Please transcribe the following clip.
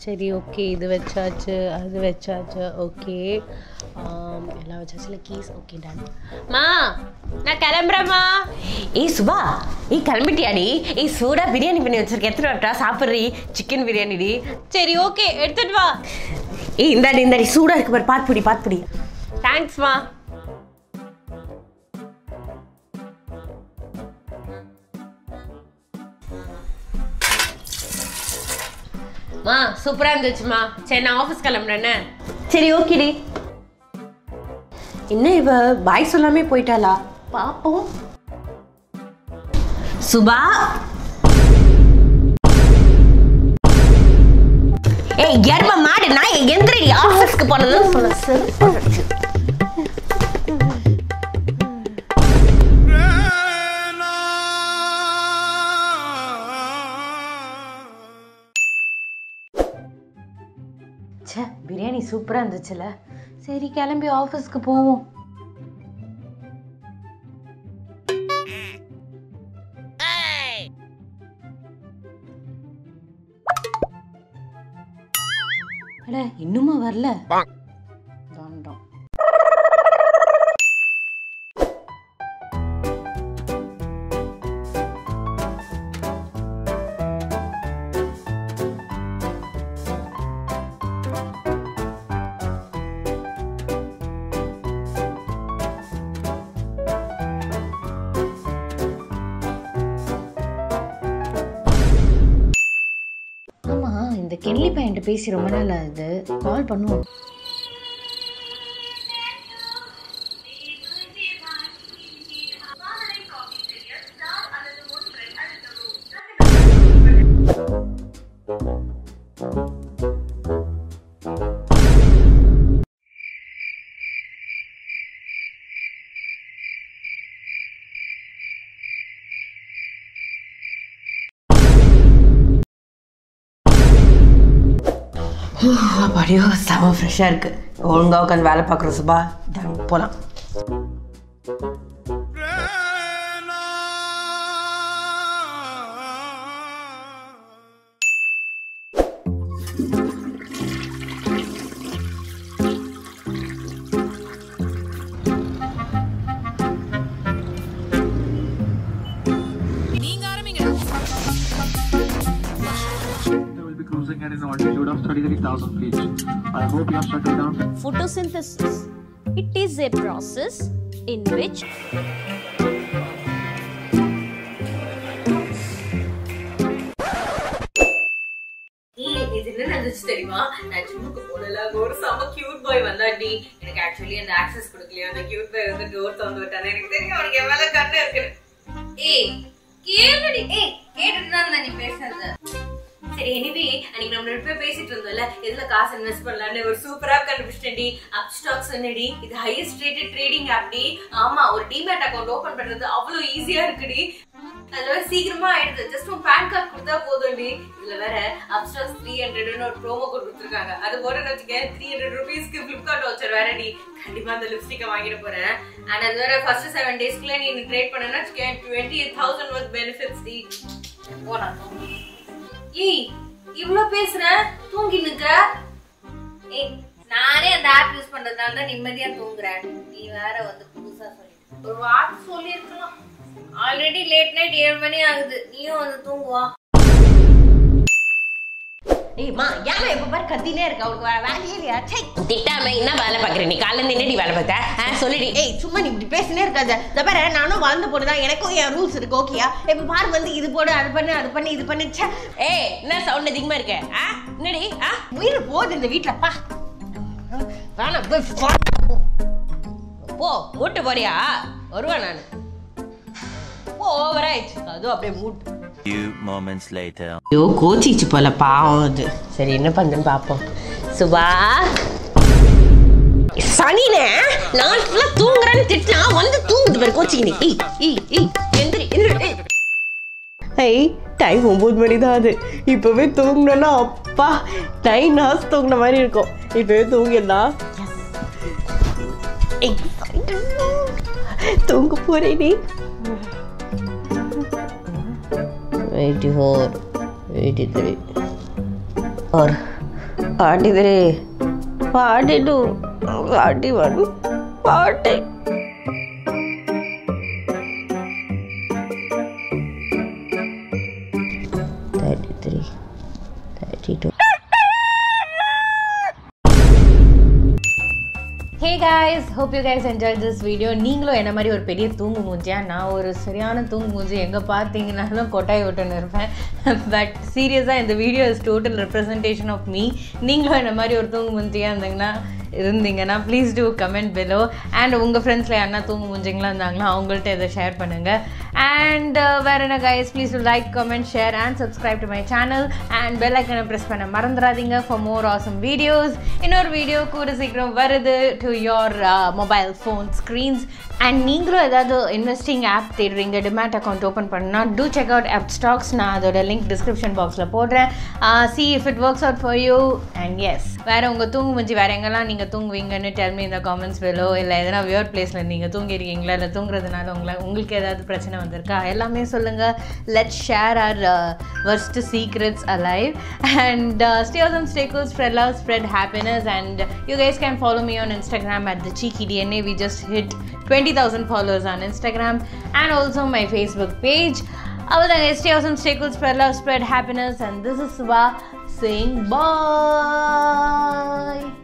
சரி ஓகே இது வச்சாச்சு அது வச்சாச்சு ஓகே எல்லாம் வச்சாச்சுல கீஸ் ஓகே டன் மா நான் கிளம்புறேம்மா ஏய் சுபா ஏய் கிளம்பிட்டியாடி ஏய் சூடா பிரியாணி பண்ணி வச்சிருக்கேன் எத்தனை வரட்டா சாப்பிட்றி சிக்கன் பிரியாணிடி சரி ஓகே எடுத்துட்டு வா ஏய் இந்தாடி இந்தாடி சூடா இருக்கு பாரு பாத்துப்புடி பாத்துப்புடி தேங்க்ஸ்மா மா சூப்பராக இருந்துச்சுமா சரி நான் ஆஃபீஸ் கிளம்புறேன்னு சரி ஓகேடி என்ன இவ பாய் சொல்லாமே போயிட்டாளா பாப்போம் சுபா ஏய் எரும மாடு நான் எந்திரடி ஆபீஸ்க்கு போனதுன்னு சொல்ல செருப்பு ச்சே பிரியாணி சூப்பராக இருந்துச்சுல சரி கிளம்பி ஆஃபீஸ்க்கு போவோம் அட இன்னுமா வரல தாண்டோம் ஆமா இந்த கெல்லி பையன்ட்ட பேசி ரொம்ப நாள் ஆகுது கால் பண்ணுவோம் அப்படியோ செம ஃப்ரெஷ்ஷாக இருக்கு ஒழுங்கா உட்காந்து வேலை பார்க்குறோம் சுபா போகலாம் They will be cruising at an altitude of 33,000 feet. I hope you have settled down. photosynthesis. It is a process in which இது என்ன நடந்துச்சு தெரியுமா நான் ஜிம்முக்கு போனல அங்க ஒரு செம கியூட் பாய் வந்தாடி எனக்கு ஆக்சுவலி அந்த ஆக்சஸ் கொடுக்கலையா அந்த கியூட் பாய் வந்து டோர் திறந்து விட்டானே எனக்கு தெரியும் அவனுக்கு எவ்வளவு கண்ணு இருக்கு ஏய் கேளுடி ஏய் கேட்டுட்டு தான் நீ பேசுறது சரி எனிவே அன்னைக்கு நம்ம ரெண்டு பேர் பேசிட்டு இருந்தோம்ல எதுல காசு இன்வெஸ்ட் பண்ணலாம்னு ஒரு சூப்பரா கண்டுபிடிச்சிட்டேன்டி அப் ஸ்டாக் சொன்னடி இது ஹையஸ்ட் ரேட்டட் ட்ரேடிங் ஆப்டி ஆமா ஒரு டிமேட் அக்கௌண்ட் ஓபன் பண்றது அவ்வளவு ஈஸியா இருக்குடி அதுல வேற சீக்கிரமா ஆயிடுது ஜஸ்ட் உன் பேன் கார்டு கொடுத்தா போதும்டி இதுல வேற அப்ஸ்டாக்ஸ் த்ரீ ஹண்ட்ரட்னு ஒரு ப்ரோமோ கோட் கொடுத்துருக்காங்க அது போட்டு வச்சுக்க த்ரீ ஹண்ட்ரட் ருபீஸ்க்கு பிளிப்கார்ட் வச்சர் வேறடி கண்டிப்பா அந்த லிப்ஸ்டிக்கை வாங்கிட போறேன் அண்ட் அது வேற ஃபர்ஸ்ட் செவன் டேஸ்க்குள்ள நீ ட்ரேட் பண்ணனா வச்சுக்க twenty eight thousand worth benefits டி போலாம் ஏய் இவ்ளோ பேசுற தூங்கி நிக்க ஏய் நானே அந்த ஆப் யூஸ் பண்றதுனால தான் நிம்மதியா தூங்குறேன் நீ வேற வந்து புதுசா சொல்லி ஒரு வார்த்தை சொல்லி இருக்கலாம் ஆல்ரெடி லேட் நைட் ஏழு மணி ஆகுது நீயும் வந்து தூங்குவா ஏய் மா ஏமா எப்ப பாரு கத்தினே இருக்க அவளுக்கு வேற வேலையே இல்லையா சை திட்டாம என்ன வேலை பாக்குற நீ காலைல இருந்து என்னடி வேலை பார்த்த ஆ சொல்லிடி ஏய் சும்மா நீ இப்படி பேசினே இருக்காத இந்த பாரு நானும் வாழ்ந்து போட்டுதான் எனக்கும் என் ரூல்ஸ் இருக்கு ஓகேயா இப்ப பாரு வந்து இது போடு அது பண்ணு அது பண்ணு இது பண்ணு ச்சே. ஏய் என்ன சவுண்ட் அதிகமா இருக்க ஆ என்னடி ஆ உயிர் போகுது இந்த வீட்ல பா வேணாம் போய் போ. போ மூட்டு போறியா வருவேன் நான் போ ஓவர் ஆயிடுச்சு அதுவும் அப்படியே மூட்டு Few moments later. ஐயோ கோச்சிச்சு போல பாவம் அது சரி என்ன பண்றேன்னு பாப்போம் சுபா சனினே நான் ஃபுல்லா தூங்குறேன்னு திட்டினா வந்து தூங்குது பாரு கோச்சிக்கினி ஏய் ஏய் ஏய் எந்திரி எந்திரி ஏய். ஐய் டைம் ஒம்பது மணி தான் அது இப்போவே தூங்கினோன்னா அப்பா நைன் ஹவர்ஸ் தூங்கின மாதிரி இருக்கும் இப்போவே தூங்கிடலாம் தூங்க போறேன் நீ எயிட்டி ஃபோர் எயிட்டி த்ரீ ஒரு forty three forty two forty one forty thirty three thirty two hey guys hope you guys enjoyed this video நீங்களும் என்ன மாதிரி ஒரு பெரிய தூங்கு மூஞ்சியா நான் ஒரு சரியான தூங்கு மூஞ்சி எங்கே பார்த்தீங்கனாலும் கொட்டாய் விட்டுன்னு இருப்பேன் பட் சீரியஸாக இந்த video is total representation of me நீங்களும் என்ன மாதிரி ஒரு தூங்கு மூஞ்சியாக இருந்தீங்கன்னா இருந்தீங்கன்னா please do comment below and உங்கள் ஃப்ரெண்ட்ஸில் யாருன்னா தூங்கு மூஞ்சிங்களா இருந்தாங்கன்னா அவங்கள்ட்ட இதை ஷேர் பண்ணுங்கள் அண்ட் வேற என்ன guys please like comment share and subscribe to my channel and bell ஐக்கனை ப்ரெஸ் பண்ண மறந்துடாதீங்க ஃபார் மோர் ஆசம் வீடியோஸ் இன்னொரு வீடியோ கூட சீக்கிரம் வருது to your mobile phone screens and நீங்களும் ஏதாவது இன்வெஸ்டிங் ஆப் தேடுறீங்க டிமேட் அக்கௌண்ட் ஓப்பன் பண்ணால் do check out app stocks நான் அதோட லிங்க் டிஸ்கிரிப்ஷன் பாக்ஸில் போடுறேன் see if it works out for you and yes வேறு உங்கள் தூங்கு முடிஞ்சு வேறு எங்கெல்லாம் நீங்கள் தூங்குவீங்கன்னு டெல் மீ இந்த காமெண்ட்ஸ் below இல்லை எதனா வியர் பிளேஸில் நீங்கள் தூங்கியிருக்கீங்களா இல்லை தூங்குறதுனால உங்களை உங்களுக்கு ஏதாவது பிரச்சனை வந்திருக்கா எல்லாமே சொல்லுங்கள் let share our worst secrets alive and uh, stay awesome stay cool spread love spread happiness and you guys can follow me on instagram at the cheeky dna we just hit 20000 followers on instagram and also my facebook page other than that, stay awesome stay cool spread love spread happiness and this is Suba saying bye